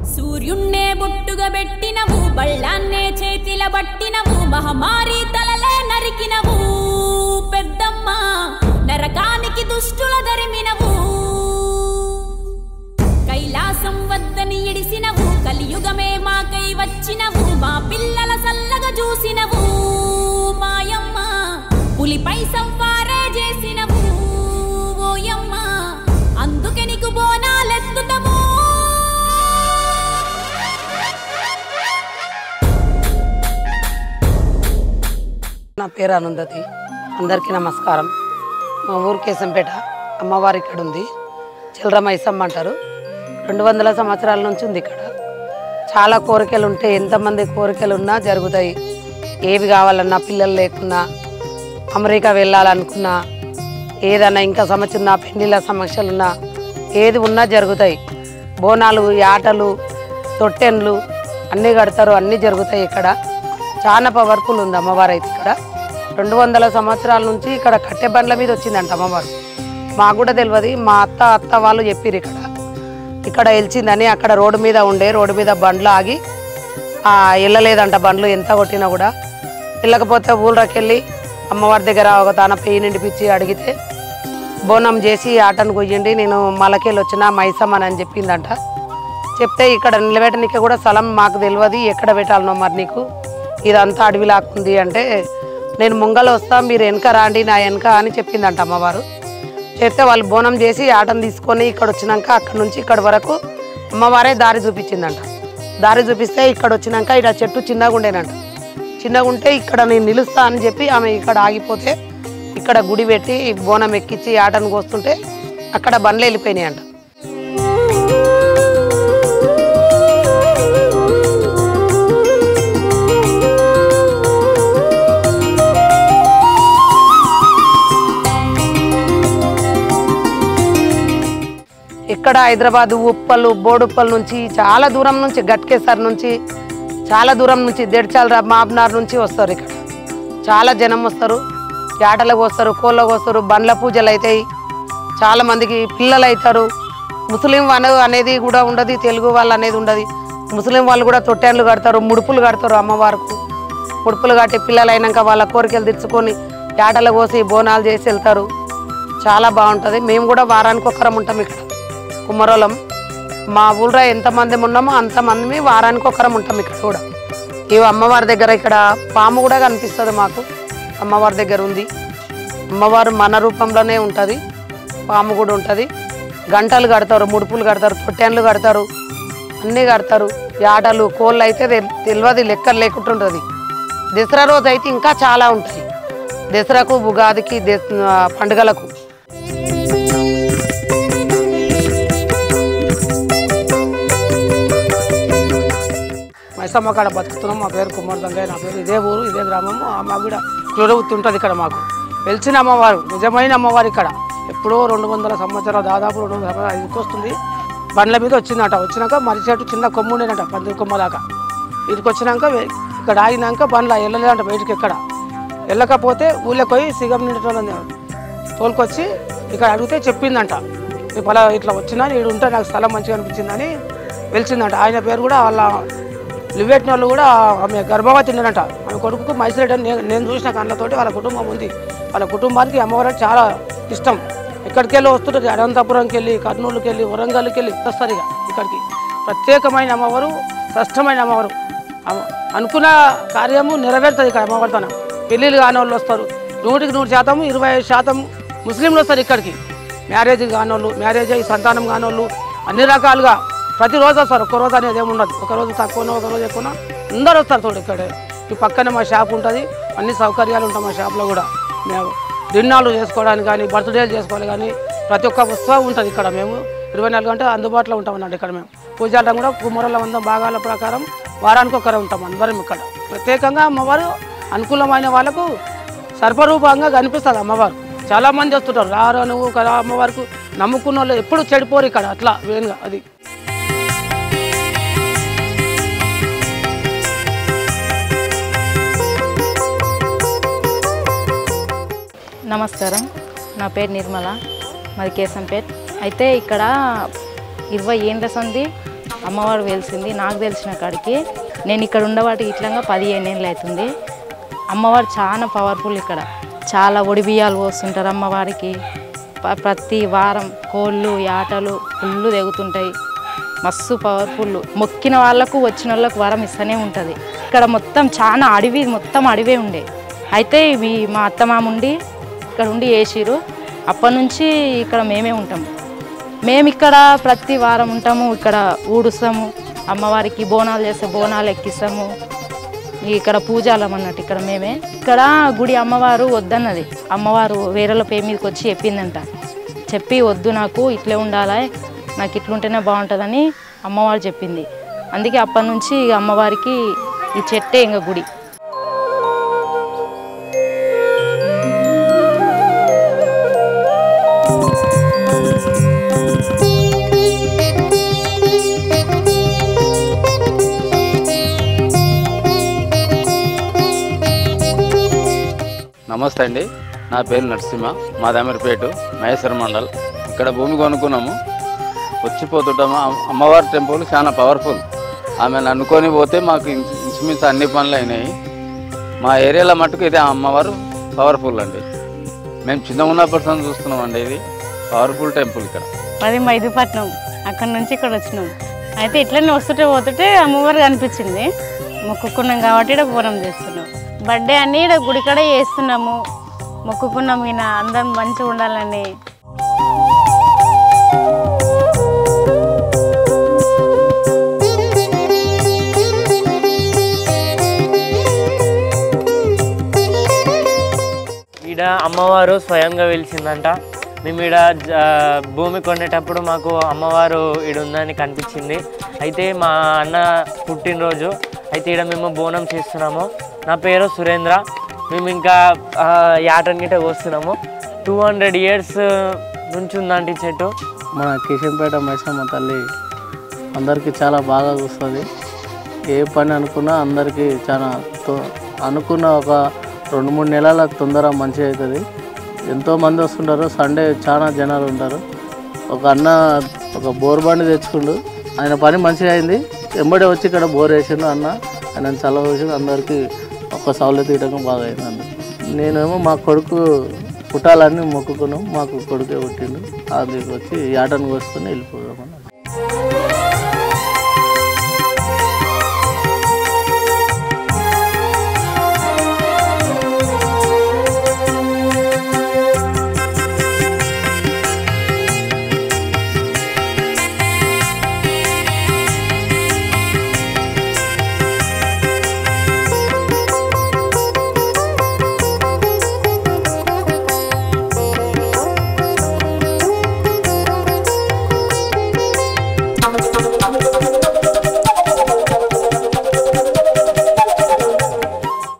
సూర్యున్నే బొట్టుగా పెట్టినవు బళ్ళాన్నే చేతిల పట్టినవు మహమారి తలలే నరికినవు పెద్దమ్మ నరకానికి దుష్టుల దరిమినవు కైలాసం వద్దని ఇడిసినవు కలియుగమే మాకై వచ్చినవు మా పిల్లల సల్లగా చూసినవు మాయమ్మ పులిపై సంవారే చేసినవు ఓయమ్మ అందుకే నీకు బోనాలెత్తుతము నా పేరు అనుందతి అందరికీ నమస్కారం మా ఊరు కేశంపేట అమ్మవారి ఇక్కడ ఉంది చిల్లర మైసమ్మ అంటారు రెండు వందల సంవత్సరాల నుంచి ఉంది ఇక్కడ చాలా కోరికలు ఉంటే ఎంతమంది కోరికలు ఉన్నా జరుగుతాయి ఏవి కావాలన్నా పిల్లలు లేకున్నా అమెరికా వెళ్ళాలనుకున్నా ఏదన్నా ఇంకా సమస్య ఉన్నా పెళ్లిళ్ళ సమస్యలున్నా ఏది ఉన్నా జరుగుతాయి బోనాలు ఆటలు తొట్టెన్లు అన్నీ కడతారు అన్నీ జరుగుతాయి ఇక్కడ చాలా పవర్ఫుల్ ఉంది అమ్మవారు అయితే ఇక్కడ రెండు వందల సంవత్సరాల నుంచి ఇక్కడ కట్టె బండ్ల మీద వచ్చిందంట అమ్మవారు మాకు కూడా తెలియదు మా అత్త అత్త వాళ్ళు చెప్పిర్రు ఇక్కడ ఇక్కడ వెలిచిందని అక్కడ రోడ్డు మీద ఉండే రోడ్డు మీద బండ్లు ఆగి ఆ, వెళ్ళలేదంట బండ్లు ఎంత కొట్టినా కూడా వెళ్ళకపోతే ఊళ్ళోకి వెళ్ళి అమ్మవారి దగ్గర ఒక తాన పెయ్యి నిండిపించి అడిగితే బోనం చేసి ఆటను కొయ్యండి నేను మలకెళ్ళి వచ్చిన మైసమ్మని అని చెప్పిందంట చెప్తే ఇక్కడ నిలబెట్టడానికి కూడా స్థలం మాకు తెలియదు ఎక్కడ పెట్టాలనో మరి నీకు ఇదంతా అడవి లాక్కుంది అంటే నేను ముంగల వస్తా మీరు వెనక రాండి నా వెనక అని చెప్పిందంట అమ్మవారు చెప్తే వాళ్ళు బోనం చేసి ఆటను తీసుకొని ఇక్కడ వచ్చినాక అక్కడ నుంచి ఇక్కడ వరకు అమ్మవారే దారి చూపించిందంట దారి చూపిస్తే ఇక్కడ వచ్చినాక ఇక్కడ చెట్టు చిన్నగా ఉండేనంట చిన్నగా ఉంటే ఇక్కడ నేను నిలుస్తా అని చెప్పి ఆమె ఇక్కడ ఆగిపోతే ఇక్కడ గుడి పెట్టి బోనం ఎక్కించి ఆటను కోస్తుంటే అక్కడ బండ్లు వెళ్ళిపోయినాయి అంట ఇక్కడ హైదరాబాద్ ఉప్పలు బోడుప్పల్ నుంచి చాలా దూరం నుంచి గట్కేసర్ నుంచి చాలా దూరం నుంచి దెడ్చాల మాబ్నార్ నుంచి వస్తారు ఇక్కడ చాలా జనం వస్తారు ఆటలకు వస్తారు కోళ్ళకు వస్తారు బండ్ల పూజలు అవుతాయి చాలా మందికి పిల్లలు అవుతారు ముస్లిం వాళ్ళు అనేది కూడా ఉండదు తెలుగు వాళ్ళు అనేది ఉండదు ముస్లిం వాళ్ళు కూడా తొట్టెన్లు కడతారు ముడుపులు కడతారు అమ్మవారికి ముడుపులు కట్టి పిల్లలు అయినాక వాళ్ళ కోరికలు తెచ్చుకొని ఆటలు కోసి బోనాలు చేసి వెళ్తారు చాలా బాగుంటుంది మేము కూడా వారానికి ఒక్కరం ఉంటాం ఇక్కడ కుమ్మరోలం మా ఊళ్ళో ఎంతమంది ఉన్నామో అంతమంది వారానికి ఒక్కరం ఉంటాం ఇక్కడ కూడా ఈ అమ్మవారి దగ్గర ఇక్కడ పాము కూడా కనిపిస్తుంది మాకు అమ్మవారి దగ్గర ఉంది అమ్మవారు మన రూపంలోనే ఉంటుంది పాము కూడా ఉంటుంది గంటలు కడతారు ముడుపులు కడతారు తొట్టెన్లు కడతారు అన్నీ కడతారు ఆటలు కోళ్ళు అయితే తెల్- తెలియదు లెక్క లేకుంటుంటుంది దసరా రోజు అయితే ఇంకా చాలా ఉంటాయి దసరాకు ఉగాదికి దస్- ఆ, పండుగలకు మైసమ్మ కాడ బతుకుతున్నాం మా పేరు కుమార్ దంగయ్య నా పేరు ఇదే ఊరు ఇదే గ్రామము ఆ మాకు కూడా క్రూరవృత్తి ఉంటుంది ఇక్కడ మాకు వెలిచిన అమ్మవారు నిజమైన అమ్మవారు ఇక్కడ ఎప్పుడో రెండు వందల సంవత్సరాలు దాదాపు రెండు వందల సంవత్సరాలు ఐదుకి వస్తుంది బండ్ల మీద వచ్చిందట వచ్చినాక మరి చెట్టు చిన్న కొమ్ము ఉండేనట పందిరి కొమ్మ దాకా ఇదికి వచ్చినాక వె- ఇక్కడ ఆగినాక బండ్ల వెళ్ళలేదంట బయటికి ఎక్కడ వెళ్ళకపోతే ఊళ్ళోకి పోయి సిగం నిండుతోంది తోలుకొచ్చి ఇక్కడ అడిగితే చెప్పిందంట "నీ పలా ఇట్లా వచ్చినా నేను ఉంటే నాకు స్థలం మంచిగా అనిపించిందని వెలిచిందంట ఆయన పేరు కూడా వాళ్ళ లివ్వెట్టిన వాళ్ళు కూడా ఆమె గర్భవతి ఉండనంట ఆమె కొడుకు మైసిరెడ్డి అని నేను నేను చూసిన కళ్ళతోటి వాళ్ళ కుటుంబం ఉంది వాళ్ళ కుటుంబానికి అమ్మవారు అంటే చాలా ఇష్టం ఇక్కడికి వెళ్ళి వస్తుంటుంది అనంతపురంకి వెళ్ళి కర్నూలుకి వెళ్ళి వరంగల్కి వెళ్ళి వస్తారు ఇక ఇక్కడికి ప్రత్యేకమైన అమ్మవారు స్పష్టమైన అమ్మవారు అమ్మ- అనుకున్న కార్యము నెరవేరుతుంది ఇక్కడ అమ్మవారితోన పెళ్ళిళ్ళు కాని వాళ్ళు వస్తారు నూటికి నూరు శాతం ఇరవై ఐదు శాతం ముస్లింలు వస్తారు ఇక్కడికి మ్యారేజ్ కానోళ్ళు మ్యారేజ్ అయ్యి సంతానం కానోళ్ళు అన్ని రకాలుగా ప్రతిరోజు వస్తారు ఒక్క రోజు అనేది ఏమి ఉండదు ఒక రోజు తక్కువనో ఒక రోజు ఎక్కువనో అందరూ వస్తారు చూడు ఇక్కడ ఈ పక్కనే మా షాప్ ఉంటుంది అన్ని సౌకర్యాలు ఉంటాయి మా షాప్లో కూడా మేము డిన్నాలు చేసుకోవడానికి కానీ బర్త్డేలు చేసుకోవాలి కానీ ప్రతి ఒక్క ఉత్సవం ఉంటుంది ఇక్కడ మేము ఇరవై నాలుగు గంటలు అందుబాటులో ఉంటాం అన్నట్టు ఇక్కడ మేము పూజారం కూడా కుమ్మరుల వంద భాగాల ప్రకారం వారానికి ఒకరు ఉంటాం అందరం ఇక్కడ ప్రత్యేకంగా అమ్మవారు అనుకూలమైన వాళ్ళకు సర్పరూపంగా కనిపిస్తుంది అమ్మవారు చాలా మంది వస్తుంటారు రారు నువ్వు కదా అమ్మవారికి నమ్ముకున్న వాళ్ళు ఎప్పుడు చెడిపోరు ఇక్కడ అట్లా వేనుగా అది నమస్కారం నా పేరు నిర్మల మాది కేశంపేట్ అయితే ఇక్కడ ఇరవై ఏండ్ల సంది అమ్మవారు వెలిసింది నాకు తెలిసిన కాడికి నేను ఇక్కడ ఉండవాటి ఇట్లంగా పదిహేను ఏళ్ళు అవుతుంది అమ్మవారు చాలా పవర్ఫుల్ ఇక్కడ చాలా ఒడి బియ్యాలు పోస్తుంటారు అమ్మవారికి ప- ప్రతి వారం కోళ్ళు యాటలు ఫుల్లు తెగుతుంటాయి మస్తు పవర్ఫుల్ మొక్కిన వాళ్ళకు వచ్చిన వాళ్ళకు వరం ఇస్తూనే ఉంటుంది ఇక్కడ మొత్తం చాలా అడవి మొత్తం అడవే ఉండే అయితే ఇవి మా అత్తమామ ఉండి ఇక్కడ ఉండి వేసిరు అప్పటి నుంచి ఇక్కడ మేమే ఉంటాం మేము ఇక్కడ ప్రతి వారం ఉంటాము ఇక్కడ ఊడుస్తాము అమ్మవారికి బోనాలు చేస్తే బోనాలు ఎక్కిస్తాము ఇక్కడ పూజాలం అన్నట్టు ఇక్కడ మేమే ఇక్కడ గుడి అమ్మవారు వద్దన్నది అమ్మవారు వేరేల పే మీదకి వచ్చి చెప్పిందంట చెప్పి వద్దు నాకు ఇట్లే ఉండాలి నాకు ఇట్లుంటేనే బాగుంటుందని అమ్మవారు చెప్పింది అందుకే అప్పటి నుంచి ఇక అమ్మవారికి ఈ చెట్టే ఇంకా గుడి నమస్తే అండి నా పేరు నరసింహ మాదామరిపేట మహేశ్వర మండల్ ఇక్కడ భూమి కొనుక్కున్నాము వచ్చిపోతుంటాము అమ్- అమ్మవారి టెంపుల్ చాలా పవర్ఫుల్ ఆమెను అనుకొని పోతే మాకు ఇన్స్- ఇంచుమించు అన్ని పనులు అయినాయి మా ఏరియాలో మట్టుకు ఇదే అమ్మవారు పవర్ఫుల్ అండి మేము చిన్న ఉన్నప్పటి నుంచి చూస్తున్నామండి ఇది పవర్ఫుల్ టెంపుల్ ఇక్కడ మాది మైదుపట్నం అక్కడ నుంచి ఇక్కడ వచ్చినాం అయితే ఇట్లనే వస్తుంటే పోతుంటే అమ్మవారు కనిపించింది మొక్కుకున్నాం కాబట్టి ఇక్కడ పూరం చేస్తున్నాం బర్త్డే అని ఇక్కడ గుడికాడ చేస్తున్నాము మొక్కుకున్నాం ఈయన అందరం మంచిగా ఉండాలని ఈడ అమ్మవారు స్వయంగా వెలిసిందంట మేము ఈడ జ- భూమి కొనేటప్పుడు మాకు అమ్మవారు ఈడ ఉందని కనిపించింది అయితే మా అన్న పుట్టినరోజు అయితే ఈడ మేము బోనం చేస్తున్నాము నా పేరు సురేంద్ర మేము ఇంకా ఆ, యాటన్ గిట్ట కోస్తున్నాము టూ హండ్రెడ్ ఇయర్స్ నుంచి ఉందంట ఈ చెట్టు మన కిషన్పేట మైసమ్మ తల్లి అందరికీ చాలా బాగా చూస్తుంది ఏ పని అనుకున్నా అందరికీ చాలా తొ- అనుకున్న ఒక రెండు మూడు నెలలకు తొందర మంచిగా అవుతుంది ఎంతోమంది వస్తుంటారు సండే చాలా జనాలు ఉంటారు ఒక అన్న ఒక బోర్ బండి తెచ్చుకుండు ఆయన పని మంచిగా అయింది ఎంబడే వచ్చి ఇక్కడ బోర్ వేసిండు అన్న ఆయన చల్ల వేసిండు అందరికీ ఒక సౌలత తీయటం బాగా అయింది అందుకు నేనేమో మా కొడుకు పుట్టాలని మొక్కుకున్నాం మాకు కొడుకే పుట్టిండు అందుకు వచ్చి యాటను కోసుకొని వెళ్ళిపోదామని Thank